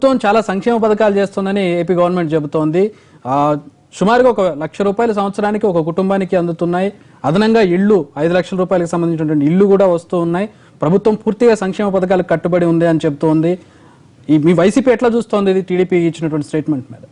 ప్రభుత్వం చాలా సంక్షేమ పథకాలు చేస్తుందని ఏపీ గవర్నమెంట్ చెబుతోంది ఆ, సుమారుగా ఒక లక్ష రూపాయల సంవత్సరానికి ఒక కుటుంబానికి అందుతున్నాయి అదనంగా ఇళ్ళు ఐదు లక్షల రూపాయలకు సంబంధించినటువంటి ఇళ్ళు కూడా వస్తూ ఉన్నాయి ప్రభుత్వం పూర్తిగా సంక్షేమ పథకాలకు కట్టుబడి ఉంది అని చెప్తోంది ఈ మీ వైసీపీ ఎట్లా చూస్తోంది ఇది టీడీపీ ఇచ్చినటువంటి స్టేట్మెంట్ మీద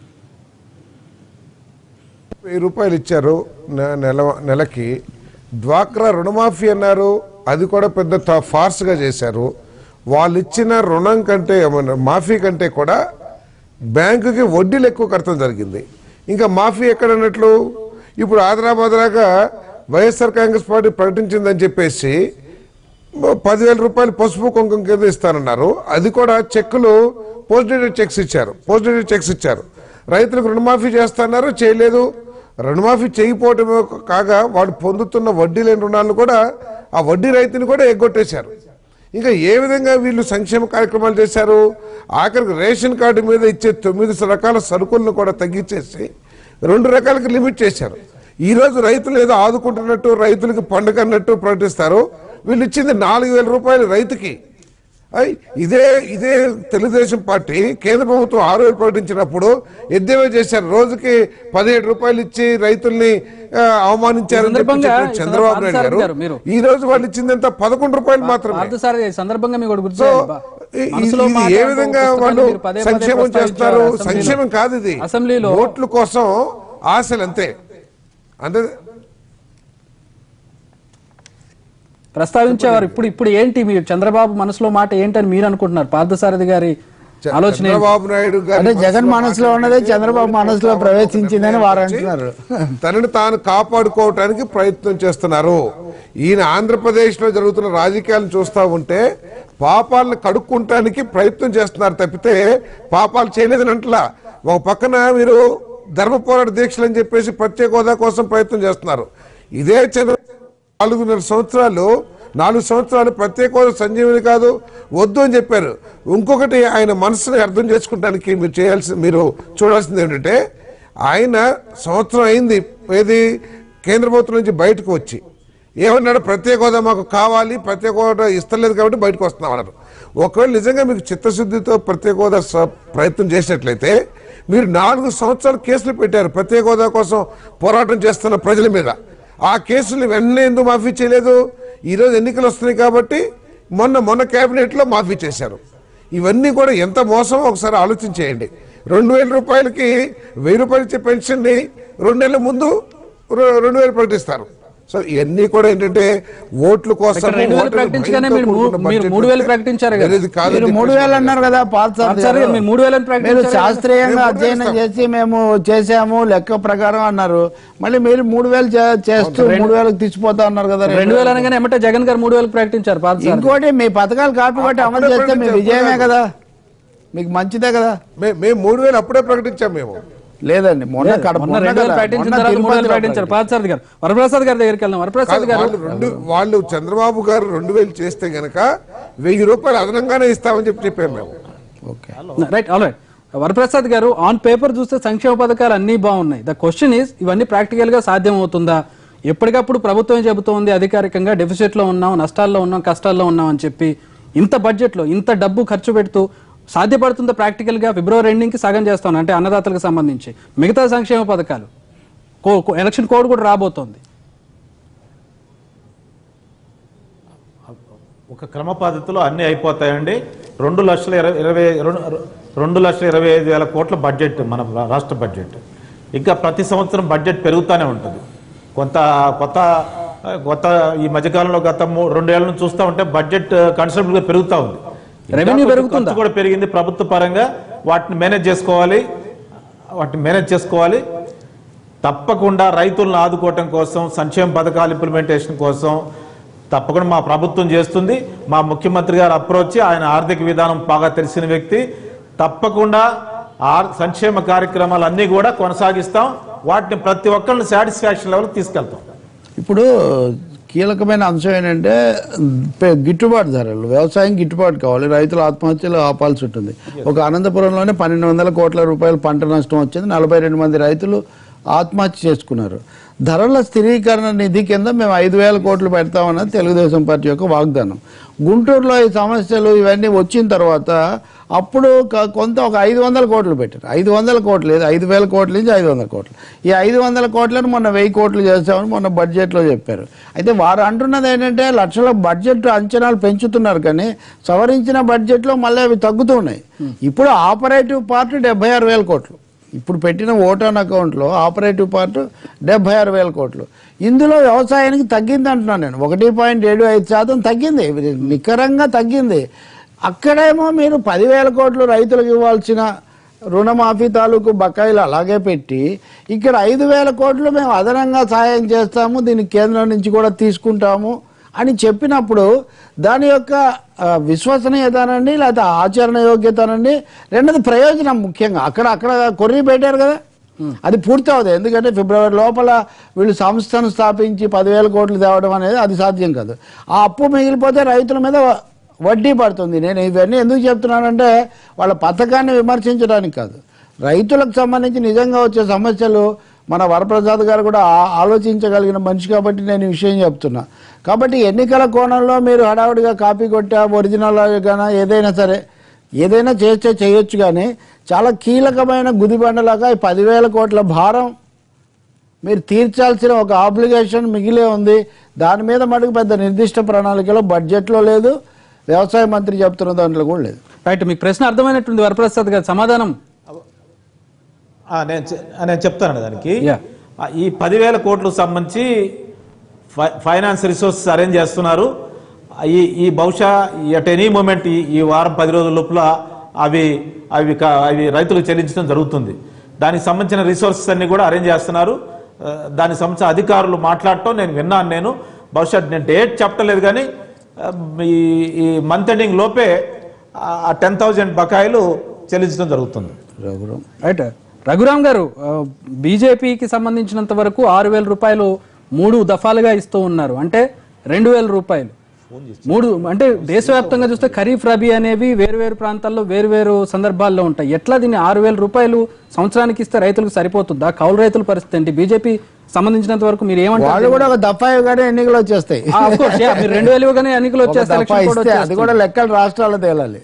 వెయ్యి రూపాయలు ఇచ్చారు నె- నెల నెలకి డ్వాక్రా రుణమాఫీ అన్నారు అది కూడా పెద్ద త- ఫార్స్గా చేశారు వాళ్ళు ఇచ్చిన రుణం కంటే ఏమన్నా మాఫీ కంటే కూడా బ్యాంకుకి వడ్డీలు ఎక్కువ కడతాం జరిగింది ఇంకా మాఫీ ఎక్కడన్నట్లు ఇప్పుడు ఆదరాబాదరాగా వైఎస్ఆర్ కాంగ్రెస్ పార్టీ ప్రకటించిందని చెప్పేసి పదివేల రూపాయలు పసుపు కుంకుమ కింద ఇస్తానన్నారు అది కూడా చెక్కులు పోస్ట్ డేటెడ్ చెక్స్ ఇచ్చారు పోస్ట్ డేటెడ్ చెక్స్ ఇచ్చారు రైతులకు రుణమాఫీ చేస్తున్నారు చేయలేదు రుణమాఫీ చేయకపోవటమే కాగా వాళ్ళు పొందుతున్న వడ్డీ లేని రుణాలను కూడా ఆ వడ్డీ రైతుని కూడా ఎగ్గొట్టేశారు ఇంకా ఏ విధంగా వీళ్ళు సంక్షేమ కార్యక్రమాలు చేశారు ఆఖరికి రేషన్ కార్డు మీద ఇచ్చే తొమ్మిది రకాల సరుకులను కూడా తగ్గించేసి రెండు రకాలకి లిమిట్ చేశారు ఈ రోజు రైతులు ఏదో ఆదుకుంటున్నట్టు రైతులకు పండుగ అన్నట్టు ప్రకటిస్తారు వీళ్ళు ఇచ్చింది నాలుగు వేల రూపాయలు రైతుకి ఐ, ఇదే ఇదే తెలుగుదేశం పార్టీ కేంద్ర ప్రభుత్వం ఆరు వేలు ప్రకటించినప్పుడు ఎద్దేవా చేశారు రోజుకి పదిహేడు రూపాయలు ఇచ్చి రైతుల్ని ఆ, అవమానించారని చెప్పి సందర్భంగా చెప్పిన చంద్రబాబు నాయుడు పార్థసారథి గారు గారు మీరు- ఈ రోజు వాళ్ళు ఇచ్చింది ఎంత పదకొండు రూపాయలు మాత్రమే పార్థసారథి ఈ సందర్భంగా మీకు ఒకటి గుర్తు సో చేయాలి బా. ఈ- మనసులో ఇది మాట ఏ ఒక విధంగా పుస్తకాన్ని వాళ్ళు మీరు పదే పదే సంక్షేమం ప్రస్తావించారు చేస్తారు అసెంబ్లీలో. సంక్షేమం కాదు ఇది అసెంబ్లీలో ఓట్ల కోసం ఆశలు అంతే అంతే ప్రస్తావించేవారు ఇప్పుడు ఇప్పుడు ఏంటి మీరు చంద్రబాబు మనసులో మాట ఏంటని మీరు అనుకుంటున్నారు పార్థసారథి గారి చ- ఆలోచన ఏంటి? చంద్రబాబు నాయుడు గారి అంటే జగన్ మనసులో ఉన్నదే మాట్లాడితే చంద్రబాబు మనసులో ప్రవేశించిందని వారు అంటున్నారు తనని తాను కాపాడుకోవటానికి ప్రయత్నం చేస్తున్నారు ఈయన ఆంధ్రప్రదేశ్ లో జరుగుతున్న రాజకీయాలను చూస్తా ఉంటే పాపాలను కడుక్కుంటానికి ప్రయత్నం చేస్తున్నారు తప్పితే పాపాలు చేయలేదని అంటలా ఒక పక్కన మీరు ధర్మ పోరాట దీక్షలు అని చెప్పేసి ప్రత్యేక హోదా కోసం ప్రయత్నం చేస్తున్నారు ఇదే చంద్ర నాలుగున్నర సంవత్సరాలు నాలుగు సంవత్సరాలు ప్రత్యేక హోదా సంజీవిని కాదు వద్దు అని చెప్పారు ఇంకొకటి ఆయన మనసుని అర్థం చేసుకోవడానికి మీరు చేయాల్సి మీరు చూడాల్సింది ఏంటంటే ఆయన సంవత్సరం అయింది ఏది కేంద్ర ప్రభుత్వం నుంచి బయటకు వచ్చి ఏమన్నాడు ప్రత్యేక హోదా మాకు కావాలి ప్రత్యేక హోదా ఇస్తలేదు కాబట్టి బయటకు వస్తున్నాం అన్నారు ఒకవేళ నిజంగా మీకు చిత్తశుద్ధితో ప్రత్యేక హోదా స- ప్రయత్నం చేసినట్లయితే మీరు నాలుగు సంవత్సరాలు కేసులు పెట్టారు ప్రత్యేక హోదా కోసం పోరాటం చేస్తున్న ప్రజల మీద ఆ కేసులు వెంటనే ఎందుకు మాఫీ చేయలేదు ఈరోజు ఎన్నికలు వస్తున్నాయి కాబట్టి మొన్న మొన్న కేబినెట్లో మాఫీ చేశారు ఇవన్నీ కూడా ఎంత మోసమో ఒకసారి ఆలోచించేయండి రెండు వేల రూపాయలకి వెయ్యి రూపాయలు ఇచ్చే పెన్షన్ని రెండు నెలల ముందు రె- రెండు వేలు ప్రకటిస్తారు సో ఇవన్నీ కూడా ఏంటంటే ఓట్ల కోసం ఇక్కడ రెండు వేలు ప్రకటించగానే మీరు మూ- మీరు మూడు వేలు ప్రకటించారు కదా. కాదు మీరు మూడు వేలు అన్నారు కదా పార్థసారథి పార్థసారథి గారు. గారు, మీరు మూడు వేలని మీరు ప్రకటించారు కదా. శాస్త్రీయంగా మేము మూడు అధ్యయనం వేలు చేసి మేము చేసాము లెక్క ప్రకారం అన్నారు మళ్ళీ మీరు మూడు వేలు చే- చేస్తూ మూడు వేలకు తీసిపోతా ఉన్నారు కదా రెండు వేలు అనగానే ఎమ్మటే జగన్ గారు మూడు వేలు ప్రకటించారు పార్థసారథి ఇంకోటి మీ పథకాలు కాపీ కొట్టి అమలు అప్పుడే చేస్తే మీ ప్రకటించారు, విజయమే అప్పుడే కదా మీకు మంచిదే కదా మే- మేము మూడు వేలు అప్పుడే ప్రకటించాం మేము లేదండి మొన్న కడ- మొన్న మొన్న రెండు వేలు కదా, ప్రకటించిన మొన్న తర్వాత మూడు వేలు తిరుపతిలో ప్రకటించారు పార్థసారథి గారు వరప్రసాద్ గారి దగ్గరికి వెళ్దాం వరప్రసాద్ కాదు, గారు వాళ్ళు రెండు వాళ్ళు చంద్రబాబు గారు రెండు వేలు చేస్తే గనక వెయ్యి రూపాయలు అదనంగానే ఇస్తామని చెప్పి చెప్పాము మేము okay right all right Varaprasad garu on paper చూస్తే సంక్షేమ పథకాలు అన్ని బాగున్నాయి ద క్వశ్చన్ ఈస్ ఇవన్నీ ప్రాక్టికల్ గా సాధ్యం అవుతుందా ఎప్పటికప్పుడు ప్రభుత్వం చెబుతోంది అధికారికంగా డెఫిసిట్ లో ఉన్నాం నష్టాల్లో ఉన్నాం కష్టాల్లో ఉన్నాం అని చెప్పి ఇంత బడ్జెట్ లో ఇంత డబ్బు ఖర్చు పెడుతూ సాధ్యపడుతుందా ప్రాక్టికల్ గా ఫిబ్రవరి ఎండింగ్ కి సగం చేస్తాను అంటే అన్నదాతలకు సంబంధించి మిగతా సంక్షేమ పథకాలు కో- కో- ఎలక్షన్ కోడ్ కూడా రాబోతోంది ఒక క్రమ పద్ధతిలో అన్నీ అయిపోతాయండి రెండు లక్షల ఇరవై ఇరవై రెండు- రెండు లక్షల ఇరవై ఐదు వేల కోట్ల బడ్జెట్ మన రా- రాష్ట్ర బడ్జెట్ ఇంకా ప్రతి సంవత్సరం బడ్జెట్ పెరుగుతూనే ఉంటుంది కొంత కొత్త కొత్త ఈ మధ్యకాలంలో గత మూ- రెండేళ్ల నుంచి చూస్తూ ఉంటే బడ్జెట్ కన్సిడరబుల్గా పెరుగుతూ ఉంది ఇంకా Revenue కొంచెం పెరుగుతుందా? ఖర్చు కూడా పెరిగింది ప్రభుత్వ పరంగా వాటిని మేనేజ్ చేసుకోవాలి వాటిని మేనేజ్ చేసుకోవాలి తప్పకుండా రైతులను ఆదుకోవటం కోసం సంక్షేమ పథకాల ఇంప్లిమెంటేషన్ కోసం తప్పకుండా మా ప్రభుత్వం చేస్తుంది మా ముఖ్యమంత్రి గారు అప్రోచ్ ఆయన ఆర్థిక విధానం బాగా తెలిసిన వ్యక్తి తప్పకుండా ఆర్ సంక్షేమ కార్యక్రమాలు అన్నీ కూడా కొనసాగిస్తాం వాటిని ప్రతి ఒక్కరిని సాటిస్ఫాక్షన్ లెవెల్ తీసుకెళ్తాం ఇప్పుడు కీలకమైన అంశం ఏంటంటే పె- గిట్టుబాటు ధరలు వ్యవసాయం గిట్టుబాటు కావాలి రైతులు ఆత్మహత్యలు ఆపాల్సి ఉంటుంది ఒక అనంతపురంలోనే పన్నెండు వందల కోట్ల రూపాయల పంట నష్టం వచ్చింది నలభై రెండు మంది రైతులు ఆత్మహత్య చేసుకున్నారు ధరల స్థిరీకరణ నిధి కింద మేము ఐదు వేల కోట్లు పెడతామన్నది తెలుగుదేశం పార్టీ యొక్క వాగ్దానం గుంటూరులో ఈ సమస్యలు ఇవన్నీ వచ్చిన తర్వాత అప్పుడు క- కొంత ఒక ఐదు వందల కోట్లు పెట్టారు ఐదు వందల కోట్లు లేదు ఐదు వేల కోట్ల నుంచి ఐదు వందల కోట్లు ఈ ఐదు వందల కోట్లను మొన్న వెయ్యి కోట్లు చేస్తామని మొన్న బడ్జెట్లో చెప్పారు అయితే వారు అంటున్నది ఏంటంటే లక్షల బడ్జెట్ అంచనాలు పెంచుతున్నారు కానీ సవరించిన బడ్జెట్లో మళ్ళీ అవి తగ్గుతున్నాయి ఇప్పుడు ఆపరేటివ్ పార్ట్ డెబ్బై ఆరు వేల కోట్లు ఇప్పుడు పెట్టిన ఓటాన్ అకౌంట్లో ఆపరేటివ్ పార్ట్ డెబ్బై ఆరు వేల కోట్లు ఇందులో వ్యవసాయానికి తగ్గింది అంటున్నాను నేను ఒకటి పాయింట్ ఏడు ఐదు శాతం తగ్గింది నికరంగా తగ్గింది అక్కడేమో మీరు పదివేల కోట్లు రైతులకు ఇవ్వాల్సిన రుణమాఫీ తాలూకు బకాయిలు అలాగే పెట్టి ఇక్కడ ఐదు వేల కోట్లు మేము అదనంగా సహాయం చేస్తాము దీన్ని కేంద్రం నుంచి కూడా తీసుకుంటాము అని చెప్పినప్పుడు దాని యొక్క ఆ, విశ్వసనీయతనండి లేకపోతే ఆచరణ యోగ్యతనండి రెండోది ప్రయోజనం ముఖ్యంగా అక్కడ అక్కడ కొర్రీ పెట్టారు కదా అది పూర్తి అవుతుంది ఎందుకంటే ఫిబ్రవరి లోపల వీళ్ళు సంస్థను స్థాపించి పదివేల కోట్లు తేవడం అనేది అది సాధ్యం కాదు ఆ అప్పు మిగిలిపోతే రైతుల మీద వడ్డీ పడుతుంది నేను ఇవన్నీ ఎందుకు చెప్తున్నానంటే వాళ్ళ పథకాన్ని విమర్శించడానికి కాదు రైతులకు సంబంధించి నిజంగా వచ్చే సమస్యలు మన వరప్రసాద్ గారు కూడా ఆ- ఆలోచించగలిగిన మనిషి కాబట్టి నేను ఈ విషయం చెప్తున్నా కాబట్టి ఎన్నికల కోణంలో మీరు హడావుడిగా కాపీ కొట్టా ఒరిజినల్ గానా ఏదైనా సరే ఏదైనా చేస్తే చేయొచ్చు కానీ చాలా కీలకమైన గుదిబండలాగా ఈ పదివేల కోట్ల భారం మీరు తీర్చాల్సిన ఒక ఆబ్లిగేషన్ మిగిలే ఉంది దాని మీద మటుకు పెద్ద నిర్దిష్ట ప్రణాళికలో బడ్జెట్లో లేదు వ్యవసాయ మంత్రి చెప్తున్న దాంట్లో కూడా లేదు రైట్ మీకు ప్రశ్న అర్థమైనట్టుంది వరప్రసాద్ గారు సమాధానం ఆ, నేను చె- ఆ, నేను చెప్తానండి దానికి Yeah. ఆ, ఈ పదివేల కోట్లకు సంబంధించి ఫై- ఫైనాన్స్ రిసోర్సెస్ అరేంజ్ చేస్తున్నారు ఆ, ఈ ఈ బహుశా ఎట్ ఎనీ మూమెంట్ ఈ ఈ వారం పది రోజుల లోపల అవి అవి క- అవి రైతులకు చెల్లించడం జరుగుతుంది దానికి సంబంధించిన రిసోర్సెస్ అన్ని కూడా అరేంజ్ చేస్తున్నారు ఆ, దానికి సంబంధించిన అధికారులు మాట్లాడటం నేను విన్నాను నేను బహుశా నేను డేట్ చెప్పలేదు కానీ ఆ, ఈ ఈ మంత్ ఎండింగ్ లోపే ఆ టెన్ థౌజండ్ బకాయిలు చెల్లించడం జరుగుతుంది రఘురామ్ రైట్ రఘురామ్ గారు ఆ, బీజేపీకి సంబంధించినంత వరకు ఆరు వేల రూపాయలు మూడు దఫాలుగా ఇస్తూ ఉన్నారు అంటే రెండు వేల రూపాయలు మూడు అంటే దేశవ్యాప్తంగా చూస్తే ఖరీఫ్ రబీ అనేవి వేరు వేరు ప్రాంతాల్లో వేరు వేరు సందర్భాల్లో ఉంటాయి ఎట్లా దీన్ని ఆరు వేల రూపాయలు సంవత్సరానికి ఇస్తే రైతులకు సరిపోతుందా కౌలు రైతుల పరిస్థితి ఏంటి బీజేపీ సంబంధించినంత వరకు మీరు వాళ్ళు ఏమంటారు కూడా ఒక దఫా ఇవ్వగానే ఎన్నికలు వచ్చేస్తాయి ఆ, of course, yeah, మీరు రెండు వేలు ఇవ్వగానే ఎన్నికలు ఒక వచ్చేస్తే దఫా election కూడా ఇస్తే అది వచ్చేస్తుంది. కూడా లెక్కలు రాష్ట్రాలు తేలాలి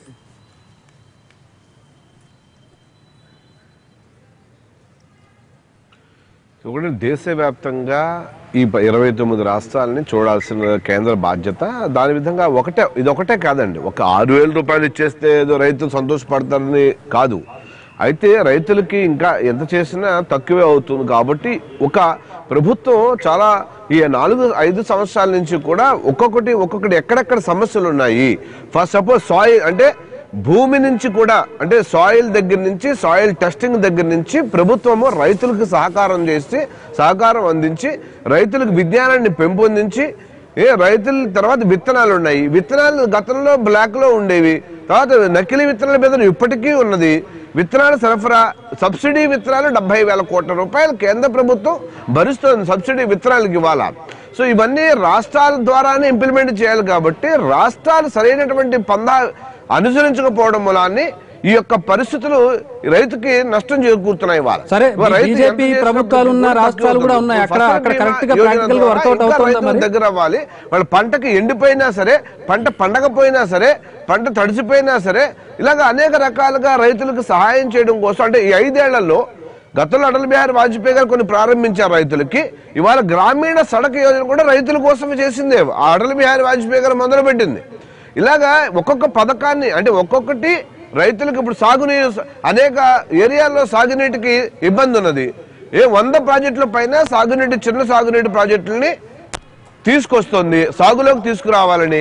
ఒకటి దేశవ్యాప్తంగా ఈ ప- ఇరవై తొమ్మిది రాష్ట్రాలని చూడాల్సిన కేంద్ర బాధ్యత దాని విధంగా ఒకటే ఇది ఒకటే కాదండి ఒక ఆరు వేల రూపాయలు ఇచ్చేస్తే ఏదో రైతులు సంతోషపడతారని కాదు అయితే రైతులకి ఇంకా ఎంత చేసినా తక్కువే అవుతుంది కాబట్టి ఒక ప్రభుత్వం చాలా ఈ నాలుగు ఐదు సంవత్సరాల నుంచి కూడా ఒక్కొక్కటి ఒక్కొక్కటి ఎక్కడెక్కడ సమస్యలు ఉన్నాయి ఫస్ట్ సపోజ్ సాయిల్ అంటే భూమి నుంచి కూడా అంటే సాయిల్ దగ్గర నుంచి సాయిల్ టెస్టింగ్ దగ్గర నుంచి ప్రభుత్వము రైతులకు సహకారం చేసి సహకారం అందించి రైతులకు విజ్ఞానాన్ని పెంపొందించి ఏ రైతుల తర్వాత విత్తనాలు ఉన్నాయి విత్తనాలు గతంలో బ్లాక్ లో ఉండేవి తర్వాత నకిలీ విత్తనాల మీద ఇప్పటికీ ఉన్నది విత్తనాల సరఫరా సబ్సిడీ విత్తనాలు డెబ్బై వేల కోట్ల రూపాయలు కేంద్ర ప్రభుత్వం భరిస్తుంది సబ్సిడీ విత్తనాలకు ఇవ్వాలా సో ఇవన్నీ రాష్ట్రాల ద్వారానే ఇంప్లిమెంట్ చేయాలి కాబట్టి రాష్ట్రాలు సరైనటువంటి పందా అనుసరించకపోవడం మూలాన్ని ఈ యొక్క పరిస్థితులు రైతుకి నష్టం చేకూరుతున్నాయి వాళ్ళ సరే, ఇవాళ రైతు ఎంత బీజేపీ చేసినప్పటికీ ప్రభుత్వాలు ఉన్న కూడా రాష్ట్రాలు కూడా తక్కువ ఉన్నాయి. అక్కడ- ఫసల్ అక్కడ బీమా correct గా యోజన practical గా ద్వారా workout ఇంకా అవుతుందా రైతుల మరి? దగ్గర అవ్వాలి వాళ్ళ పంటకి ఎండిపోయినా సరే పంట పండకపోయినా సరే పంట తడిసిపోయినా సరే ఇలాగ అనేక రకాలుగా రైతులకు సహాయం చేయడం కోసం అంటే ఈ ఐదేళ్లలో గతంలో అటల్ బిహారీ వాజ్పేయి గారు కొన్ని ప్రారంభించారు రైతులకి ఇవాళ గ్రామీణ సడక్ యోజన కూడా రైతుల కోసమే చేసిందే ఆ అటల్ బిహారీ వాజ్పేయి గారు మొదలుపెట్టింది ఇలాగా ఒక్కొక్క పథకాన్ని అంటే ఒక్కొక్కటి రైతులకు ఇప్పుడు సాగునీరు అనేక ఏరియాల్లో సాగునీటికి ఇబ్బంది ఉన్నది ఏ వంద ప్రాజెక్టుల పైన సాగునీటి చిన్న సాగునీటి ప్రాజెక్టుల్ని తీసుకొస్తుంది సాగులోకి తీసుకురావాలని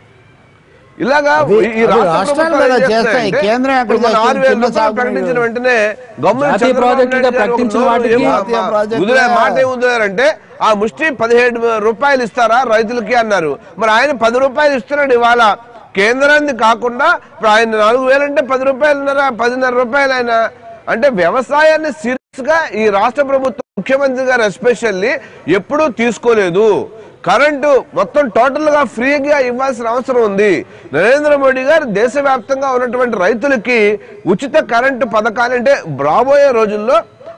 ఇలాగా అవి- ఈ- ఈ అవి రాష్ట్ర రాష్ట్రాలు ప్రభుత్వాలు ఏం కదా చేస్తాయి. చేస్తాయంటే, కేంద్రం ఎక్కడ ఇప్పుడు మన చేస్తుంది? ఆరు వేల చిన్న రూపాయలు సాగునీరు. ప్రకటించిన వెంటనే గమ్మున జాతీయ చంద్రబాబు ప్రాజెక్టుగా నాయుడు గారు ఒక ప్రకటించిన నోరు వాటికి ఏం జాతీయ మా- ప్రాజెక్టుగా- వదిలే మాట ఏం వదిలేరంటే ఆ ముష్టి పదిహేడు రూపాయలు ఇస్తారా రైతులకి అన్నారు మరి ఆయన పది రూపాయలు ఇస్తున్నాడు ఇవాళ కేంద్రాన్ని కాకుండా ఇప్పుడు ఆయన నాలుగు వేలు అంటే పది రూపాయలున్నర పదిన్నర రూపాయలు ఆయన అంటే వ్యవసాయాన్ని సీరియస్ గా ఈ రాష్ట్ర ప్రభుత్వం ముఖ్యమంత్రి గారు ఎస్పెషల్లీ ఎప్పుడూ తీసుకోలేదు కరెంటు మొత్తం టోటల్ గా ఫ్రీగా ఇవ్వాల్సిన అవసరం ఉంది నరేంద్ర మోడీ గారు దేశవ్యాప్తంగా ఉన్నటువంటి రైతులకి ఉచిత కరెంటు పథకాలు అంటే రాబోయే రోజుల్లో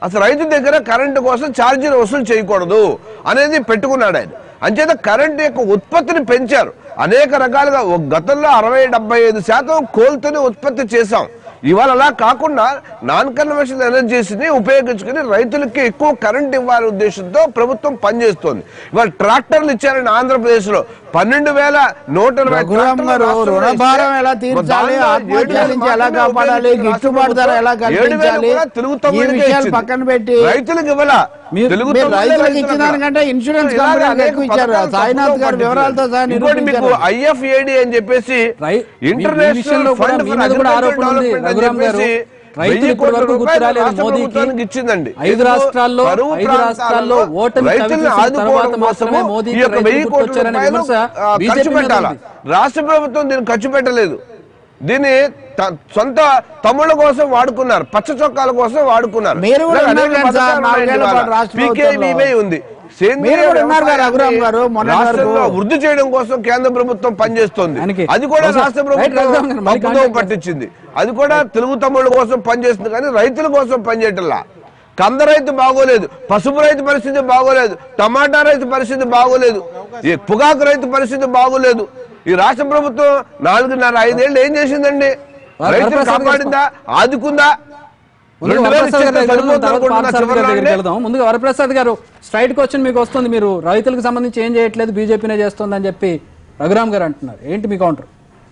అసలు రైతు దగ్గర కరెంటు కోసం ఛార్జీలు వసూలు చేయకూడదు అనేది పెట్టుకున్నాడు ఆయన అంచేత కరెంటు యొక్క ఉత్పత్తిని పెంచారు అనేక రకాలుగా ఒక గతంలో అరవై డెబ్బై ఐదు శాతం కోల్తోనే ఉత్పత్తి చేశాం ఇవాళ అలా కాకుండా నాన్ కన్వెన్షనల్ ఎనర్జీస్ని ఉపయోగించుకుని రైతులకి ఎక్కువ కరెంట్ ఇవ్వాలనే ఉద్దేశంతో ప్రభుత్వం పనిచేస్తోంది ఇవాళ ట్రాక్టర్లు ఇచ్చారని ఆంధ్రప్రదేశ్ లో పన్నెండు వేల నూట ఇరవై రఘురామ్ ట్రాక్టర్లు గారు రాష్ట్రంలో రుణభారం ఇస్తే ఎలా తీర్చాలి దానిలో ఆత్మహత్యల ఏడు వేల నుంచి ఎలా మాత్రమే కాపాడాలి ఉపయోగించి గిట్టుబాటు ధర ఎలా రాష్ట్ర ప్రభుత్వం ఏడు వేలు కల్పించాలి కూడా తెలుగు ఈ తమ్ముడికే విషయాలు ఇచ్చింది. పక్కన పెట్టి రైతులకు ఇవ్వాల మీరు- తెలుగు మీరు తమ్ముడే రైతులకు రైతులకు ఇచ్చిన దానికంటే ఇన్సూరెన్స్ ఇలాగ కంపెనీలకు అనేక ఎక్కువ ఇచ్చారు. పథకాలు సాయినాథ్ ప్రభుత్వం గారు వివరాలతో సహా ఇంకోటి మీకు నిరూపించారు. ఐఎఫ్ఏడి అని చెప్పేసి రై- మీ- మీ ఇంటర్నేషనల్ విషయంలో కూడా ఫండ్ మీ ఫర్ మీద కూడా అగ్రికల్చర్ ఆరోపణ ఉంది. డెవలప్మెంట్ అని రఘురామ్ గారు, చెప్పేసి రైతులు వెయ్యి ఇప్పటి కోట్ల వరకు రూపాయలు గుర్తురాలేదు రాష్ట్ర మోదీకి. ప్రభుత్వానికి ఇచ్చిందండి ఐదు ఎందుకు? రాష్ట్రాల్లో కరువు ఐదు రాష్ట్రాల్లో ప్రాంతాలలో ఓటమి రైతుల్ని చవిచూసిన ఆదుకోవడం తర్వాత మాత్రమే కోసము మోదీకి ఈ యొక్క రైతులు వెయ్యి కోట్ల గుర్తొచ్చారనే రూపాయలు విమర్శ ఆ, బీజేపీ ఖర్చు మీద పెట్టాల ఉంది. రాష్ట్ర ప్రభుత్వం దీన్ని ఖర్చు పెట్టలేదు దీన్ని త- సొంత తమ్ముళ్ళ కోసం వాడుకున్నారు పచ్చ చొక్కాల కోసం వాడుకున్నారు మీరు కూడా ఇలాగ అనేక ఉన్నారు కదా సార్, పథకాలు నాలుగేళ్ల ఉన్నాయి పాటు ఇవాళ. రాష్ట్ర PKVY ప్రభుత్వంలో. ఉంది సేంద్రియ మీరు కూడా ఉన్నారు కదా, వ్యవసాయాన్ని రఘురామ్ గారు, మొన్నటి వరకు. రాష్ట్రంలో వృద్ధి చేయడం కోసం కేంద్ర ప్రభుత్వం పనిచేస్తోంది ఆయనకి- అది కూడా ఒకసారి- రాష్ట్ర రైట్ రఘురామ్ గారు, ప్రభుత్వం మళ్ళీ తప్పుదోవ కాంటాక్ట్ పట్టించింది అది కూడా తెలుగు తమ్ముళ్ళ కోసం పనిచేస్తుంది కానీ రైతుల కోసం పనిచేయటంలా కంద రైతు బాగోలేదు పసుపు రైతు పరిస్థితి బాగోలేదు టమాటా రైతు పరిస్థితి బాగోలేదు ఈ పొగాకు రైతు పరిస్థితి బాగోలేదు ఈ రాష్ట్ర ప్రభుత్వం నాలుగున్నర ఐదేళ్ళు ఏం చేసిందండి వారు రైతులు వరప్రసాద్ గారు కాపాడిందా ఆదుకుందా ముందు రెండు వేలు వరప్రసాద్ ఇస్తే గారి దగ్గర సరిపోతుంది తర్వాత అనుకుంటున్నా పార్థసారథి గారి చివరిలో దగ్గరికి అండి. వెళ్దాం ముందుగా వరప్రసాద్ గారు స్ట్రైట్ క్వశ్చన్ మీకు వస్తుంది మీరు రైతులకు సంబంధించి ఏం చేయట్లేదు బీజేపీనే చేస్తుందని చెప్పి రఘురామ్ గారు అంటున్నారు ఏంటి మీ కౌంటర్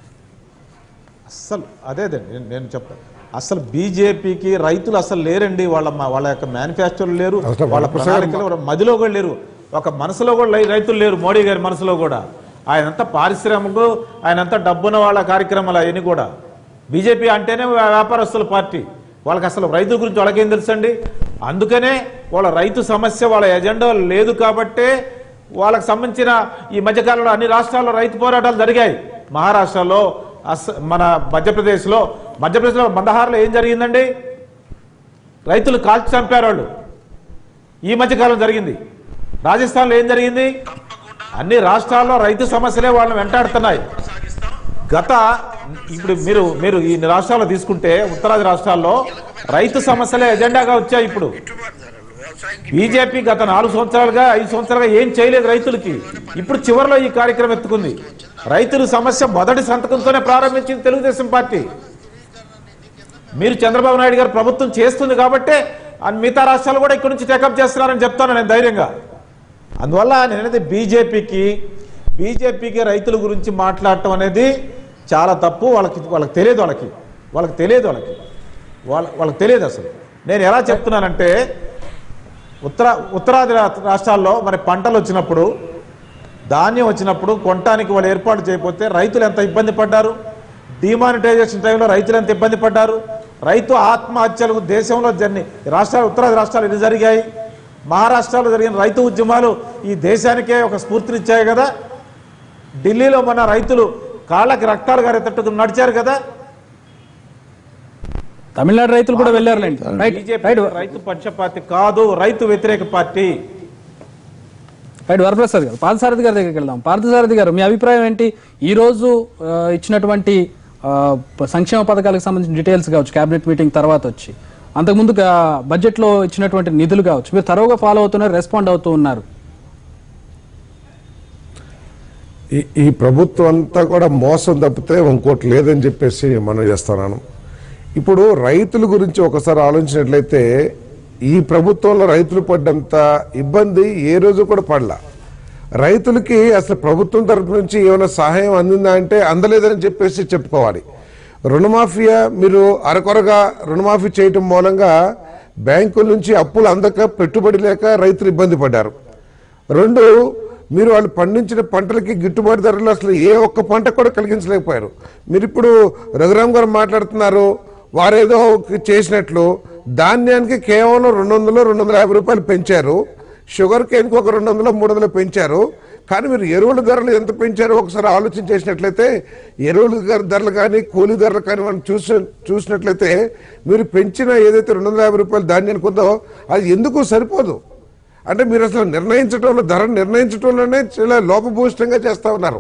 అస్సలు అదే అదే నేను నేను చెప్తాను అసలు బీజేపీకి రైతులు అసలు లేరండి వాళ్ళ మా- వాళ్ళ యొక్క మేనిఫెస్టోలు లేరు అసలు వాళ్ళ వరప్రసాద్ ప్రణాళికలు వాళ్ళ మదిలో కూడా లేరు ఒక మనసులో కూడా లై- రైతులు లేరు మోడీ గారి మనసులో కూడా ఆయనంతా పారిశ్రామికు ఆయనంతా డబ్బున్న వాళ్ళ కార్యక్రమాలు అవన్నీ కూడా బీజేపీ అంటేనే వ్యా- వ్యాపారస్తుల పార్టీ వాళ్ళకి అసలు రైతుల గురించి వాళ్ళకేం తెలుసండి అందుకనే వాళ్ళ రైతు సమస్య వాళ్ళ ఎజెండా లేదు కాబట్టే వాళ్ళకి సంబంధించిన ఈ మధ్యకాలంలో అన్ని రాష్ట్రాల్లో రైతు పోరాటాలు జరిగాయి మహారాష్ట్రలో అస్ మన మధ్యప్రదేశ్లో మధ్యప్రదేశ్లో మందహార్లో ఏం జరిగిందండి రైతులు కాల్చి చంపారు వాళ్ళు ఈ మధ్యకాలం జరిగింది రాజస్థాన్లో ఏం జరిగింది అన్ని రాష్ట్రాల్లో రైతు సమస్యలే వాళ్ళని వెంటాడుతున్నాయి గత ఇప్పుడు మీరు మీరు ఈ రాష్ట్రాల్లో తీసుకుంటే ఉత్తరాది రాష్ట్రాల్లో రైతు సమస్యలే ఎజెండాగా వచ్చాయి ఇప్పుడు బీజేపీ గత నాలుగు సంవత్సరాలుగా ఐదు సంవత్సరాలుగా ఏం చేయలేదు రైతులకి ఇప్పుడు చివరిలో ఈ కార్యక్రమం ఎత్తుకుంది రైతుల సమస్య మొదటి సంతకంతోనే ప్రారంభించింది తెలుగుదేశం పార్టీ మీరు చంద్రబాబు నాయుడు గారు ప్రభుత్వం చేస్తుంది కాబట్టే ఆ మిగతా రాష్ట్రాలు కూడా ఇక్కడి నుంచి టేకప్ చేస్తున్నారని చెప్తాను నేను ధైర్యంగా అందువల్ల నేనైతే బీజేపీకి బీజేపీకి రైతుల గురించి మాట్లాడటం అనేది చాలా తప్పు వాళ్ళకి వాళ్ళకి తెలియదు వాళ్ళకి వాళ్ళకి తెలియదు వాళ్ళకి వాళ్ళ వాళ్ళకి తెలియదు అసలు నేను ఎలా చెప్తున్నానంటే ఉత్తర ఉత్తరాది రా- రాష్ట్రాల్లో మరి పంటలు వచ్చినప్పుడు ధాన్యం వచ్చినప్పుడు కొనటానికి వాళ్ళు ఏర్పాటు చేయకపోతే రైతులు ఎంత ఇబ్బంది పడ్డారు డిమానిటైజేషన్ టైంలో రైతులు ఎంత ఇబ్బంది పడ్డారు రైతు ఆత్మహత్యలు దేశంలో జర్ని రాష్ట్రాలు ఉత్తరాది రాష్ట్రాలు ఎన్ని జరిగాయి మహారాష్ట్రలో జరిగిన రైతు ఉద్యమాలు ఈ దేశానికే ఒక స్ఫూర్తినిచ్చాయి కదా ఢిల్లీలో మన రైతులు కాళ్ళకి రక్తాలు గారేటట్టు నడిచారు కదా తమిళనాడు రైతులు కూడా వెళ్ళారులేండి రైట్ బీజేపీ రైట్ రైతు పక్షపాతి కాదు రైతు వ్యతిరేక పార్టీ రైట్ వరప్రసాద్ గారు పార్థసారథి గారి దగ్గరికి వెళ్దాం పార్థసారథి గారు మీ అభిప్రాయం ఏంటి ఈ రోజు ఆ, ఇచ్చినటువంటి ఆ, సంక్షేమ పథకాలకు సంబంధించిన డీటెయిల్స్ కావచ్చు కేబినెట్ మీటింగ్ తర్వాత వచ్చి అంతకుముందు గా- బడ్జెట్లో ఇచ్చినటువంటి నిధులు కావచ్చు మీరు తరోగా ఫాలో అవుతున్నారు రెస్పాండ్ అవుతూ ఉన్నారు ఈ ఈ ప్రభుత్వం అంతా కూడా మోసం తప్పితే ఇంకోటి లేదని చెప్పేసి మనం చేస్తున్నాను ఇప్పుడు రైతుల గురించి ఒకసారి ఆలోచించినట్లయితే ఈ ప్రభుత్వంలో రైతులు పడ్డంత ఇబ్బంది ఏ రోజు కూడా పడలా రైతులకి అసలు ప్రభుత్వం తరపు నుంచి ఏమైనా సహాయం అందిందా అంటే అందలేదని చెప్పేసి చెప్పుకోవాలి రుణమాఫియా మీరు అరకొరగా రుణమాఫీ చేయటం మూలంగా బ్యాంకుల నుంచి అప్పులు అందక పెట్టుబడి లేక రైతులు ఇబ్బంది పడ్డారు రెండు మీరు వాళ్ళు పండించిన పంటలకి గిట్టుబాటు ధరలు అసలు ఏ ఒక్క పంట కూడా కలిగించలేకపోయారు మీరు ఇప్పుడు రఘురామ్ గారు మాట్లాడుతున్నారు వారేదో చేసినట్లు ధాన్యానికి కేవలం రెండు వందలు రెండు వందల యాభై రూపాయలు పెంచారు షుగర్ కేన్కి ఒక రెండు వందలు మూడు వందలు పెంచారు కానీ మీరు ఎరువుల ధరలు ఎంత పెంచారో ఒకసారి ఆలోచన చేసినట్లయితే ఎరువుల ధర- ధరలు కానీ కూలీ ధరలు కానీ మనం చూసి చూసినట్లయితే మీరు పెంచిన ఏదైతే రెండు వందల యాభై రూపాయలు ధాన్యానికి ఉందో అది ఎందుకు సరిపోదు అంటే మీరు అసలు నిర్ణయించడంలో ధర నిర్ణయించడంలోనే చాలా లోపభూయిష్టంగా చేస్తా ఉన్నారు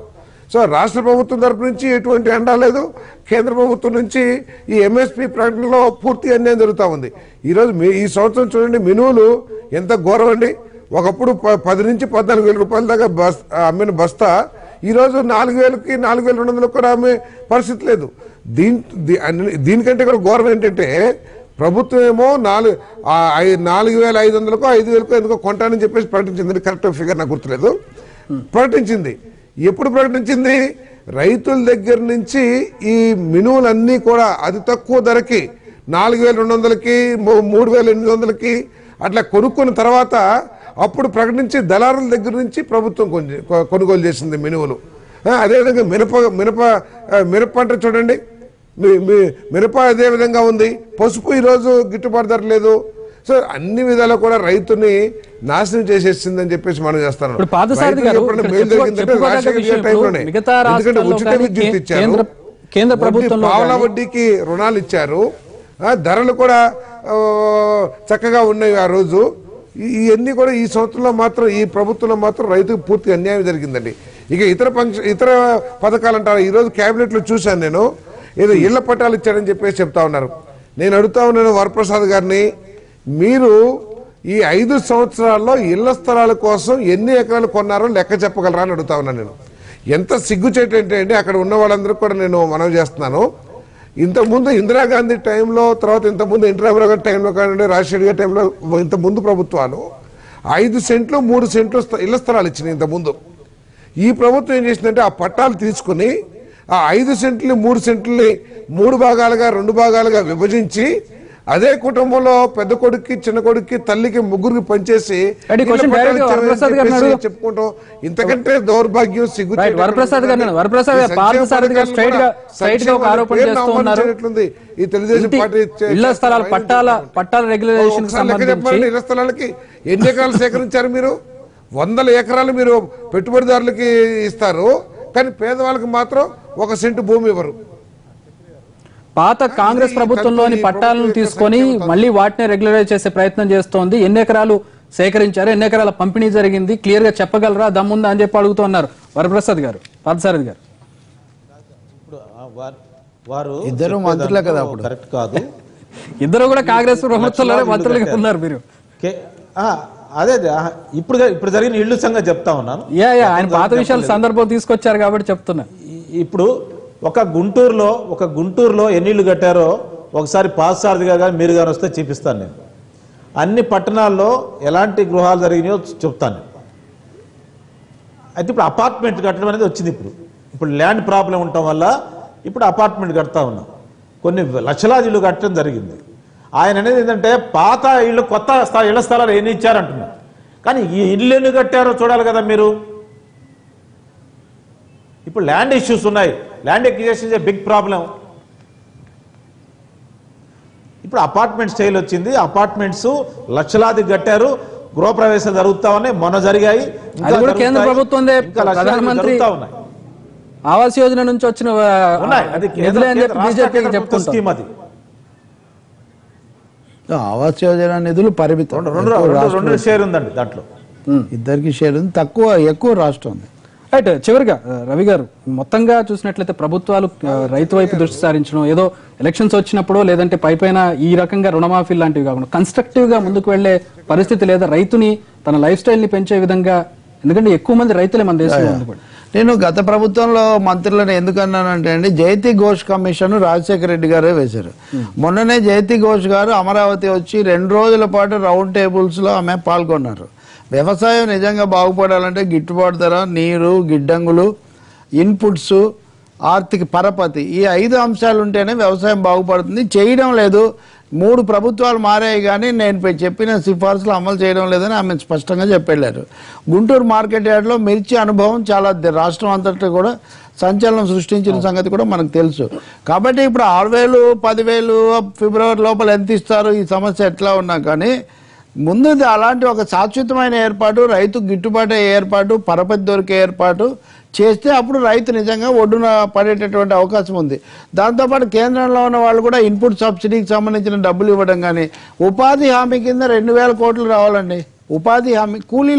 సో రాష్ట్ర ప్రభుత్వం తరపు నుంచి ఎటువంటి ఎండా లేదు కేంద్ర ప్రభుత్వం నుంచి ఈ ఎంఎస్పి ప్రకటనలో పూర్తి అన్యాయం జరుగుతూ ఉంది ఈరోజు మీ ఈ సంవత్సరం చూడండి మినువులు ఎంత ఘోరం అండి ఒకప్పుడు ప- పది నుంచి పద్నాలుగు వేల రూపాయల దాకా బస్ అమ్మిన బస్తా ఈరోజు నాలుగు వేలకి నాలుగు వేల రెండు వందలకు కూడా అమ్మే పరిస్థితి లేదు దీని దీ- అన్ని- దీనికంటే కూడా ఘోరం ఏంటంటే ప్రభుత్వం ఏమో నాలుగు ఆ ఐ- నాలుగు వేల ఐదు వందలకు ఐదు వేలకు ఎందుకో కొంటానని చెప్పేసి ప్రకటించింది కరెక్ట్ ఫిగర్ నాకు గుర్తులేదు ప్రకటించింది ఎప్పుడు ప్రకటించింది రైతుల దగ్గర నుంచి ఈ మినువులన్నీ కూడా అతి తక్కువ ధరకి నాలుగు వేల రెండు వందలకి మూ- మూడు వేల ఎనిమిది వందలకి అట్లా కొనుక్కున్న తర్వాత అప్పుడు ప్రకటించి దళారుల దగ్గర నుంచి ప్రభుత్వం కొను- కొ- కొనుగోలు చేసింది మినువులు ఆ, అదేవిధంగా మినప మినప ఆ, మినప పంట చూడండి మీ మీ మిరప అదే విధంగా ఉంది పసుపు ఈరోజు గిట్టుబాటు ధర లేదు సో అన్ని విధాలా కూడా రైతుని నాశనం చేసేసిందని చెప్పేసి మనం చేస్తాను ఇప్పుడు పాదసారథి గారు ఎప్పుడైనా ఇక్కడ మేలు చెప్పుకో- జరిగిందంటే చెప్పుకోదగ్గ రాజశేఖర్ గారి విషయం టైంలోనే. ఇప్పుడు మిగతా ఎందుకంటే రాష్ట్రాల్లో ఉచిత కానీ విద్యుత్ కే- ఇచ్చారు కేంద్ర కేంద్ర వడ్డీ- ప్రభుత్వంలో పావలా కానీ వడ్డీకి రుణాలు ఇచ్చారు ఆ, ధరలు కూడా ఆ, చక్కగా ఉన్నాయి ఆ రోజు ఈ- ఇవన్నీ కూడా ఈ సంవత్సరంలో మాత్రం ఈ ప్రభుత్వంలో మాత్రం రైతుకు పూర్తి అన్యాయం జరిగిందండి ఇక ఇతర ఫంక్షన్ ఇతర పథకాలు అంటారు ఈ రోజు కేబినెట్ లో చూశాను నేను ఏదో ఇళ్ల పట్టాలు ఇచ్చారని చెప్పేసి చెప్తా ఉన్నారు నేను అడుగుతా ఉన్నాను వరప్రసాద్ గారిని మీరు ఈ ఐదు సంవత్సరాల్లో ఇళ్ల స్థలాల కోసం ఎన్ని ఎకరాలు కొన్నారో లెక్క చెప్పగలరా అని అడుగుతా ఉన్నాను నేను ఎంత సిగ్గుచేటంటే అండి అక్కడ ఉన్న వాళ్ళందరూ కూడా నేను మనవి చేస్తున్నాను ఇంతకుముందు ఇందిరాగాంధీ టైంలో తర్వాత ఇంతకుముందు ఎన్టీ రామారావు గారి టైంలో కానివ్వండి రాజశేఖర్ గారి టైంలో ఇంత ముందు ప్రభుత్వాలు ఐదు సెంట్లు మూడు సెంట్లు స్థ- ఇళ్ల స్థలాలు ఇచ్చినాయి ఇంతకుముందు ఈ ప్రభుత్వం ఏం చేసిందంటే ఆ పట్టాలు తీసుకుని ఆ ఐదు సెంట్లని మూడు సెంట్లని మూడు భాగాలుగా రెండు భాగాలుగా విభజించి అదే కుటుంబంలో పెద్ద కొడుక్కి చిన్న కొడుక్కి తల్లికి ముగ్గురికి పనిచేసి Right, ఈ question ఇళ్ల పట్టాలు direct గా ఇచ్చామని వరప్రసాద్ గారిని చెప్పేసి అడుగు. చెప్పుకుంటాం ఇంతకంటే దౌర్భాగ్యం సిగ్గు Right, వరప్రసాద్ గారిని- వరప్రసాద్ గారు పార్థసారథి గారు straight గా- straight గా ఒక ఆరోపణ చేస్తూ ఉన్నారు. ఈ తెలుగుదేశం ఇంటి- పార్టీ చే- ఇళ్ల స్థలాల చేస్తున్న పట్టాల పట్టాల రెగ్యులేషన్ ఒకసారి లెక్క చెప్పండి సంబంధించి ఇళ్ల స్థలాలకి ఎన్ని ఎకరాలు సేకరించారు మీరు వందల ఎకరాలు మీరు పెట్టుబడిదారులకి ఇస్తారు కానీ పేదవాళ్ళకి మాత్రం ఒక సెంటు భూమి ఇవ్వరు పాత కాంగ్రెస్ ప్రభుత్వంలోని పట్టాలను తీసుకొని మళ్ళీ వాటిని రెగ్యులరైజ్ చేసే ప్రయత్నం చేస్తోంది ఎన్ని ఎకరాలు సేకరించారు ఎన్ని ఎకరాల పంపిణీ జరిగింది క్లియర్ గా చెప్పగలరా దమ్ముందా అని చెప్పి అడుగుతున్నారు వరప్రసాద్ గారు పార్థసారథి గారు ఇప్పుడు ఆ వారు- వారు ఇద్దరు చెప్పే మంత్రులే కదా దాంట్లో అప్పుడు. కరెక్ట్ కాదు ఇద్దరు కూడా కాంగ్రెస్ ప్రభుత్వంలోనే లక్షలాది మంత్రులుగా ఇల్లు ఉన్నారు మీరు కే- ఆ, అదే అదే, ఆ, ఇప్పుడు ఇప్పుడు జరిగిన ఇల్లు సంగతి చెప్తా ఉన్నాను యా యా ఆయన పాత విషయాల సందర్భం తీసుకొచ్చారు కాబట్టి చెప్తున్నా ఈ- ఇప్పుడు ఒక గుంటూరులో ఒక గుంటూరులో ఎన్ని ఇళ్ళు కట్టారో ఒకసారి పాసారథిగా కానీ మీరు కానీ వస్తే చూపిస్తాను నేను అన్ని పట్టణాల్లో ఎలాంటి గృహాలు జరిగినాయో చెప్తాను నేను. అయితే ఇప్పుడు అపార్ట్మెంట్ కట్టడం అనేది వచ్చింది ఇప్పుడు ఇప్పుడు ల్యాండ్ ప్రాబ్లం ఉండటం వల్ల ఇప్పుడు అపార్ట్మెంట్ కడతా ఉన్నాం కొన్ని లక్షలాది ఇల్లు కట్టడం జరిగింది ఆయన అనేది ఏంటంటే పాత ఇళ్ళు కొత్త స్థా- ఇళ్ల స్థలాలు ఎన్ని ఇచ్చారంటున్నారు కానీ ఈ ఇల్లు ఎన్ని కట్టారో చూడాలి కదా మీరు ఇప్పుడు ల్యాండ్ ఇష్యూస్ ఉన్నాయి land acquisition a big problem ఇప్పుడు అపార్ట్మెంట్ స్టైల్ వచ్చింది అపార్ట్మెంట్స్ లక్షలాది కట్టారు గృహప్రవేశాలు జరుగుతా ఉన్నాయి మొన్న జరిగాయి ఇంకా అది కూడా కేంద్ర జరుగుతాయి. ప్రభుత్వందే ఇంకా లక్షలాది ప్రధానమంత్రి జరుగుతా ఉన్నాయి ఆవాస్ యోజన నుంచి వచ్చిన ఆ, ఉన్నాయి అది నిధులే అని చెప్పి రాష్ట్ర బీజేపీకి కేంద్ర ప్రభుత్వ చెప్పుకుంటాం స్కీమ్ అది ఆవాస్ యోజన నిధులు పరిమితం రెండు రెండు ఎక్కువ రెండు రాష్ట్రం రెండు షేర్ ఉందండి దాంట్లో ఇద్దరికి షేర్ ఉంది తక్కువ ఎక్కువ రాష్ట్రం ఉంది రైట్ చివరిగా ఆ, రవి గారు మొత్తంగా చూసినట్లయితే ప్రభుత్వాలు ఆ, రైతు వైపు దృష్టి సారించడం ఏదో ఎలక్షన్స్ వచ్చినప్పుడు లేదంటే పైపైన ఈ రకంగా రుణమాఫీ లాంటివి కాకుండా కన్స్ట్రక్టివ్ గా ముందుకు వెళ్లే పరిస్థితి లేదా రైతుని తన లైఫ్ స్టైల్ ని పెంచే విధంగా ఎందుకంటే ఎక్కువ మంది రైతులే మన దేశంలో ఉంది కూడా నేను గత ప్రభుత్వంలో మంత్రులను ఎందుకన్నానంటే అండి జైతి ఘోష్ కమిషన్ రాజశేఖర రెడ్డి గారే వేశారు మొన్ననే జైతి ఘోష్ గారు అమరావతి వచ్చి రెండు రోజుల పాటు రౌండ్ టేబుల్స్ లో ఆమె పాల్గొన్నారు వ్యవసాయం నిజంగా బాగుపడాలంటే గిట్టుబాటు ధర నీరు గిడ్డంగులు ఇన్పుట్స్ ఆర్థిక పరపతి ఈ ఐదు అంశాలు ఉంటేనే వ్యవసాయం బాగుపడుతుంది చేయడం లేదు మూడు ప్రభుత్వాలు మారాయి కానీ నేను పె- చెప్పిన సిఫార్సులు అమలు చేయడం లేదని ఆమె స్పష్టంగా చెప్పెళ్ళారు గుంటూరు మార్కెట్ యార్డ్లో మిర్చి అనుభవం చాలా ద- రాష్ట్రం అంతటా కూడా సంచలనం సృష్టించిన సంగతి కూడా మనకు తెలుసు కాబట్టి ఇప్పుడు ఆరు వేలు పదివేలు ఫిబ్రవరి లోపల ఎంత ఇస్తారు ఈ సమస్య ఎట్లా ఉన్నా కానీ ముందు అలాంటి ఒక శాశ్వతమైన ఏర్పాటు రైతు గిట్టుబాటు అయ్యే ఏర్పాటు పరపతి దొరికే ఏర్పాటు చేస్తే అప్పుడు రైతు నిజంగా ఒడ్డున పడేటటువంటి అవకాశం ఉంది దాంతోపాటు కేంద్రంలో ఉన్న వాళ్ళు కూడా ఇన్పుట్ సబ్సిడీకి సంబంధించిన డబ్బులు ఇవ్వడం కానీ ఉపాధి హామీ కింద రెండు వేల కోట్లు రావాలండి ఉపాధి హామీ కూలీలు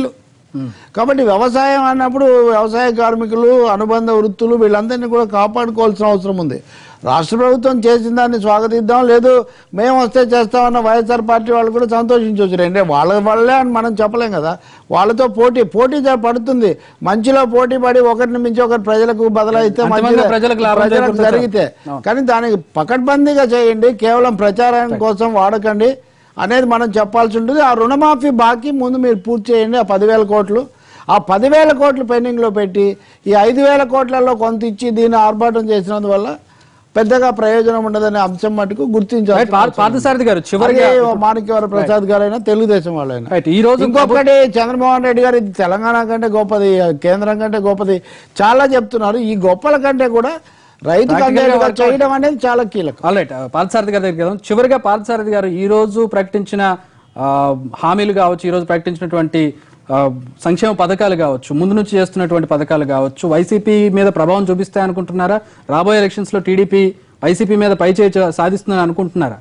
కాబట్టి వ్యవసాయం అన్నప్పుడు వ్యవసాయ కార్మికులు అనుబంధ వృత్తులు వీళ్ళందరినీ కూడా కాపాడుకోవాల్సిన అవసరం ఉంది రాష్ట్ర ప్రభుత్వం చేసిన దాన్ని స్వాగతిద్దాం లేదు మేము వస్తే చేస్తామన్న వైఎస్ఆర్ పార్టీ వాళ్ళు కూడా సంతోషించవచ్చు అంటే వాళ్ళ వాళ్ళే అని మనం చెప్పలేం కదా వాళ్ళతో పోటీ పోటీ జ- పడుతుంది మంచిలో పోటీ పడి ఒకరిని మించి ఒకరు ప్రజలకు బదలైతే అంతిమంగా మంచిదే. ప్రజలకు లాభం ప్రజలకు చేకూరుతుంది. జరిగితే కానీ దానికి పకడ్బందీగా చేయండి కేవలం ప్రచారం కోసం వాడకండి అనేది మనం చెప్పాల్సి ఉంటుంది ఆ రుణమాఫీ బాకీ ముందు మీరు పూర్తి చేయండి ఆ పదివేల కోట్లు ఆ పదివేల కోట్లు పెండింగ్లో పెట్టి ఈ ఐదు వేల కోట్లలో కొంత ఇచ్చి దీన్ని ఆర్భాటం చేసినందువల్ల పెద్దగా ప్రయోజనం ఉండదనే అంశం మటుకు రైట్, గుర్తించాలి పార్- పార్థసారథి గారు చివరిగా మాణిక్యవర ప్రసాద్ గారైనా తెలుగుదేశం వాళ్ళైనా రైట్, ఈ రోజు ఇంకొకటి చంద్రమోహన్ రెడ్డి గారు ఇది తెలంగాణ కంటే గొప్పది కేంద్రం కంటే గొప్పది చాలా చెప్తున్నారు ఈ గొప్పల కంటే కూడా రైతుకు Practical గా అందేట్టుగా work చేయడం అనేది చాలా కీలకం ఆల్ రైట్ పార్థసారథి గారి దగ్గరికి వెళ్దాం చివరిగా పార్థసారథి గారు ఈ రోజు ప్రకటించిన ఆ, హామీలు కావచ్చు ఈ రోజు ప్రకటించినటువంటి ఆ, సంక్షేమ పథకాలు కావచ్చు ముందు నుంచి చేస్తున్నటువంటి పథకాలు కావచ్చు వైసీపీ మీద ప్రభావం చూపిస్తాయి అనుకుంటున్నారా రాబోయే ఎలక్షన్స్ లో టీడీపీ వైసీపీ మీద పై చేయి సాధిస్తుందని అనుకుంటున్నారా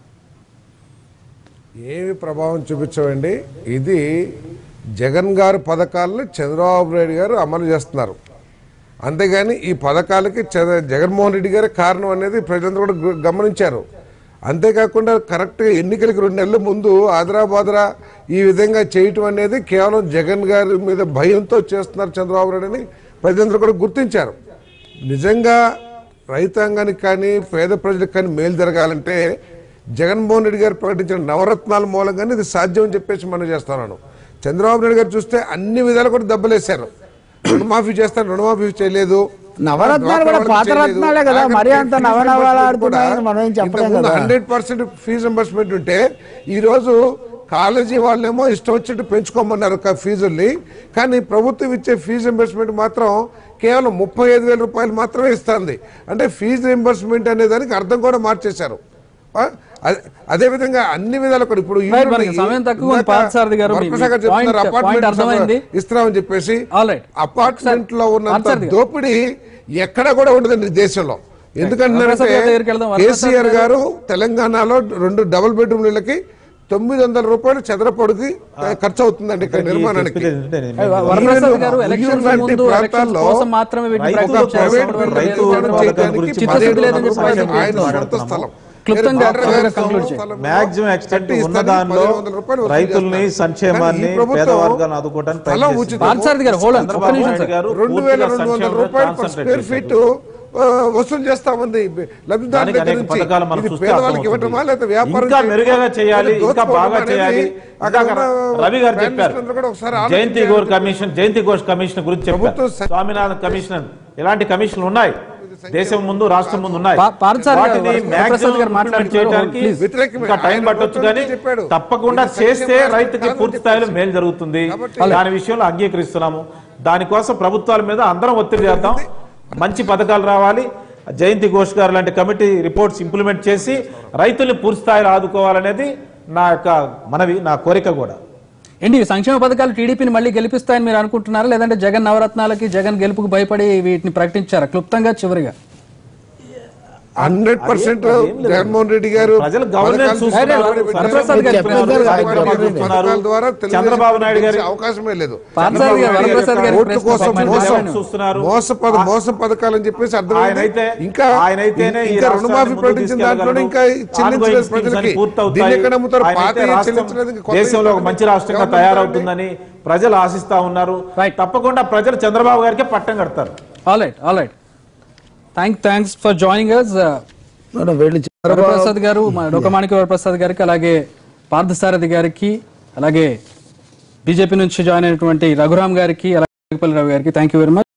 ఏమి ప్రభావం చూపించవండి ఇది జగన్ గారు పథకాలను చంద్రబాబు నాయుడు గారు అమలు చేస్తున్నారు అంతేగాని ఈ పథకాలకి చ- జగన్మోహన్ రెడ్డి గారే కారణం అనేది ప్రజలందరూ కూడా గు- గమనించారు అంతేకాకుండా కరెక్ట్గా ఎన్నికలకి రెండు నెలల ముందు ఆదరా బాదరా ఈ విధంగా చేయటం అనేది కేవలం జగన్ గారి మీద భయంతో చేస్తున్నారు చంద్రబాబు నాయుడు అని ప్రజలందరూ కూడా గుర్తించారు నిజంగా రైతాంగానికి కానీ పేద ప్రజలకు కానీ మేలు జరగాలంటే జగన్మోహన్ రెడ్డి గారు ప్రకటించిన నవరత్నాల మూలంగానే ఇది సాధ్యం అని చెప్పేసి మనం చేస్తున్నాను చంద్రబాబు నాయుడు గారు చూస్తే అన్ని విధాలు కూడా దెబ్బలేశారు రుణమాఫీ చేస్తాను రుణమాఫీ చేయలేదు నవరత్నాలు కూడా పాత రత్నాలే కదా, మరీ అంత నవనవాలు ఆడుతున్నాయని మనం ఏం చెప్పలేం కదా. హండ్రెడ్ పర్సెంట్ ఫీజు రింబర్స్మెంట్ ఉంటే ఈ రోజు కాలేజీ వాళ్ళేమో ఇష్టం వచ్చినట్టు పెంచుకోమన్నారు క- ఫీజుల్ని కానీ ప్రభుత్వం ఇచ్చే ఫీజు రింబర్స్మెంట్ మాత్రం కేవలం ముప్పై ఐదు వేల రూపాయలు మాత్రమే ఇస్తుంది అంటే ఫీజు రింబర్స్మెంట్ అనే దానికి అర్థం కూడా మార్చేశారు ఆ? అదే- అదే విధంగా అన్ని విధాలు కూడా ఇప్పుడు ఈ Right, మనకి సమయం తక్కువ ఉంది, పార్థసారథి గారు. మీ- వరప్రసాద్ గారు మీ point- చెప్తున్నారు, point apartment అర్థమైంది. ఇస్తున్నామని చెప్పేసి All right. అపార్ట్మెంట్ లో ఉన్నంత పార్థసారథి గారు. దోపిడీ ఎక్కడ కూడా ఉండదండి ఈ దేశంలో ఎందుకంటే వరప్రసాద్ గారి దగ్గరికి వెళ్దాం. వరప్రసాద్ కేసీఆర్ గారు తెలంగాణలో రెండు డబుల్ బెడ్రూమ్ ఇళ్ళకి తొమ్మిది వందల రూపాయలు చదరపొడికి ఖర్చు అవుతుందండి ఇక్కడ నిర్మాణానికి చెప్పేది ఏంటంటే నేను వరప్రసాద్ గారు ఈవెన్ ఎలక్షన్స్ లాంటి ముందు ఎలక్షన్స్ ప్రాంతాల్లో కోసం మాత్రమే వీటిని రైతులు ప్రకటించారు. ప్రైవేట్ ఇప్పటి వరకు రైతు లేదు. నిర్మాణం చేయడానికి చిత్తశుద్ధి పదిహేడు లేదని వందల చెప్పి రూపాయలు ఆయన మాట్లాడుతున్నాం. సొంత స్థలం. క్లుప్తంగా వేరే త్వరగా స్థలం conclude చేయండి. స్థలంలో మాక్సిమం ఎక్స్టెంట్ కట్టి ఉన్న ఇస్తానికి దానిలో పదిహేను వందల రూపాయలు వసూలు రైతుల్ని చేస్తారు. సంక్షేమాన్ని కానీ ఈ ప్రభుత్వం పేద వర్గాలను ఆదుకోవడానికి స్థలం ప్రయత్నిస్తుంది. ఉచితం. పార్థసారథి గారు hold on. ఒక్క చంద్రబాబు నిమిషం నాయుడు సార్. గారు రెండు వేల పూర్తిగా రెండు వందల సంక్షేమం రూపాయలు పర్ కాన్సన్ట్రేట్ స్క్వేర్ ఫీట్ చేశారు. ఆ, వసూలు చేస్తామంది లబ్ధిదారుల దానికి దగ్గర అనేక నుంచి పథకాలు మనం ఇది చూస్తే పేదవాళ్ళకి అర్థమవుతుంది. ఇవ్వటమా లేదా వ్యాపారం ఇంకా చేయటమా? మెరుగైన చేయాలి లేదా ఇంకా బాగా దోచుకోవడం చేయాలి అనేది అక్కడ ఇందాక ఉన్న రవి గారు ప్రైమ్ చెప్పారు మినిస్టర్ కూడా ఒకసారి ఆలోచన జయంతి చేయాలి. గోర్ కమిషన్ జయంతి ఘోష్ కమిషన్ గురించి చెప్పారు ప్రభుత్వం స- స్వామినాథన్ కమిషన్ ఇలాంటి కమిషన్లు ఉన్నాయి దేశం ముందు రాష్ట్రం ముందు ఉన్నాయి పా- పార్థసారథి గారు, వాటిని వరప్రసాద్ maximum గారు implement మాట్లాడుతున్నారు. చేయడానికి Please. వ్యతిరేకమే. ఇంకా టైం ఆయన పట్టొచ్చు కానీ మొత్తం చెప్పాడు. తప్పకుండా ఇది చేస్తే సంక్షేమ రైతుకి పథకాలు పూర్తి స్థాయిలో మేలు జరుగుతుంది దాని విషయంలో అంగీకరిస్తున్నాము దానికోసం ప్రభుత్వాల మీద అందరం ఒత్తిడి చేద్దాం మంచి పథకాలు రావాలి జయంతి ఘోష్ గారు లాంటి కమిటీ రిపోర్ట్స్ ఇంప్లిమెంట్ చేసి రైతుల్ని పూర్తి స్థాయిలో ఆదుకోవాలనేది నా యొక్క మనవి నా కోరిక కూడా ఏంటి ఈ సంక్షేమ పథకాలు టీడీపీని మళ్ళీ గెలిపిస్తాయని మీరు అనుకుంటున్నారా లేదంటే జగన్ నవరత్నాలకి జగన్ గెలుపుకు భయపడి వీటిని ప్రకటించారా క్లుప్తంగా చివరిగా హండ్రెడ్ పర్సెంట్ జగన్మోహన్ రెడ్డి గారు ప్రజలు గవర్నెన్స్ పథకాలు చూస్తున్నారు. తీసుకుని వరప్రసాద్ గారు చెప్పారు చెప్పారు. కదా, కార్యక్రమాలు చూస్తున్నారు. పథకాల ద్వారా తెలుగుదేశం చంద్రబాబు నాయుడు గారి గెలిచే అవకాశమే లేదు పార్థసారథి గారు, వరప్రసాద్ గారి ఓట్ల ప్రశ్న కోసం పాపం మోసం ఆయన చూస్తున్నారు. మోస పద- మోసం పథకాలు అని చెప్పేసి అర్థమైంది ఆయనైతే ఇంకా ఆయనైతేనే ఈ ఇంకా రాష్ట్రాన్ని రుణమాఫీ ముందుకు ప్రకటించిన దాంట్లో తీసుకెళ్లగలరు. ఇంకా చెల్లించలేదు Ongoing schemes ప్రజలకి అన్ని పూర్తవుతాయి. దీన్ని ఎక్కడ నమ్ముతారు ఆయనైతే పాత రాష్ట్రం చెల్లించలేదు ఇంకా కొత్త దేశంలో ఒక మంచి రాష్ట్రంగా గవర్నమెంట్ తయారవుతుందని ప్రజలు ఆశిస్తా ఉన్నారు Right. తప్పకుండా ప్రజలు చంద్రబాబు గారికి పట్టం కడతారు all right all right thank thanks for joining us మనం వెళ్ళి చంద్రబాబు వరప్రసాద్ గారు మా డొకమాణిక వరప్రసాద్ గారికి అలాగే పార్థసారథి గారికి అలాగే బీజేపీ నుంచి జాయిన్ అయినటువంటి రఘురామ్ గారికి అలాగే రవి గారికి థ్యాంక్ యూ వెరీ మచ్